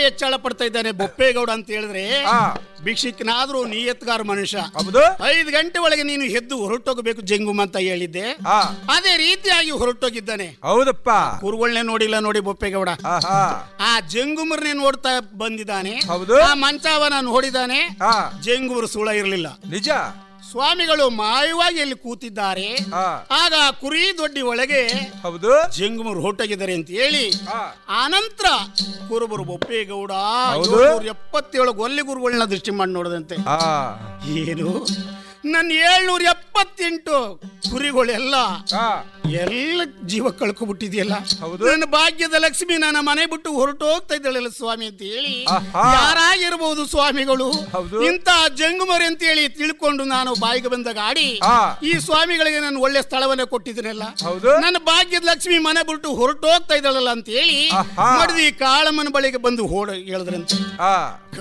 ಹೆಚ್ಚಳ ಪಡ್ತಾ ಇದ್ದಾನೆ ಬೊಪ್ಪೇಗೌಡ ಅಂತ ಹೇಳಿದ್ರೆ ಆ ಭಿಕ್ಷಿಕನಾದ್ರೂ ನಿಯತ್ಗಾರ ಮನುಷ್ಯ ಹೌದು ಐದು ಗಂಟೆ ಒಳಗೆ ನೀನು ಎದ್ದು ಹೊರಟೋಗಬೇಕು ಜಂಗುಮ ಅಂತ ಹೇಳಿದ್ದೆ ಆ ಅದೇ ರೀತಿಯಾಗಿ ಹೊರಟೋಗಿದ್ದಾನೆ ಹೌದಪ್ಪ ಕುರುಗಳನ್ನೇ ನೋಡಿಲ್ಲ ನೋಡಿ ಬೊಪ್ಪೇಗೌಡ ಆಹಾ ಆ ಜಂಗುಮರ್ನೇ ನೋಡ್ತಾ ಬಂದಿದ್ದಾನೆ ಹೌದು ಆ ಮಂಚಾವನ ನೋಡಿದಾನೆ ಆ ಜಂಗುಮರು ಸುಳ ಇರಲಿಲ್ಲ ನಿಜ ಸ್ವಾಮಿಗಳು ಮಾಯವಾಗಿ ಎಲ್ಲಿ ಕೂತಿದ್ದಾರೆ ಆ ಆಗ ಆ ಕುರಿ ದೊಡ್ಡಿ ಒಳಗೆ ಹೌದು ಜಂಗುಮರು ಹೊರಟೋಗಿದ್ದಾರೆ ಅಂತ ಹೇಳಿ ಆ ಆನಂತರ ಕುರುಬರು ಬೊಪ್ಪೇಗೌಡ ಹೌದು. ಏಳ್ನೂರ ಎಪ್ಪತ್ತೇಳು ಗೊಲ್ಲಿ ಗುರುಗಳನ್ನ ದೃಷ್ಟಿ ಮಾಡಿ ನೋಡದಂತೆ ಆ ಏನು ನನ್ನ ಏಳ್ನೂರ ಎಪ್ಪತ್ತೆಂಟು ಕುರಿಗಳೆಲ್ಲ ಆ ಎಲ್ಲ ಜೀವ ಕಳ್ಕೊಬಿಟ್ಟಿದೆಯಲ್ಲ ಹೌದು. ನನ್ನ ಭಾಗ್ಯದ ಲಕ್ಷ್ಮಿ ನನ್ನ ಮನೆ ಬಿಟ್ಟು ಹೊರಟೋಗ್ತಾ ಇದ್ದಾಳಲ್ಲ ಸ್ವಾಮಿ ಅಂತ ಹೇಳಿ ಆಹಾ. ಯಾರಾಗಿರ್ಬೋದು ಸ್ವಾಮಿಗಳು ಹೌದು. ಇಂತ ಜಂಗುಮರಿ ಅಂತ ಹೇಳಿ ತಿಳ್ಕೊಂಡು ನಾನು ಬಾಯಿಗೆ ಬಂದ ಗಾಡಿ ಆ ಈ ಸ್ವಾಮಿಗಳಿಗೆ ನಾನು ಒಳ್ಳೆ ಸ್ಥಳವನ್ನ ಕೊಟ್ಟಿದ್ದೀನಲ್ಲ ಹೌದು ನನ್ನ ಭಾಗ್ಯದ ಲಕ್ಷ್ಮಿ ಮನೆ ಬಿಟ್ಟು ಹೊರಟೋಗ್ತಾ ಇದ್ದಾಳಲ್ಲ ಅಂತ ಹೇಳಿ ಆಹಾ. ಮಡದಿ ಕಾಳಮ್ಮನ ಬಳಿಗೆ ಬಂದು ಓಡ ಹೇಳಿದ್ರಂತೆ ಆ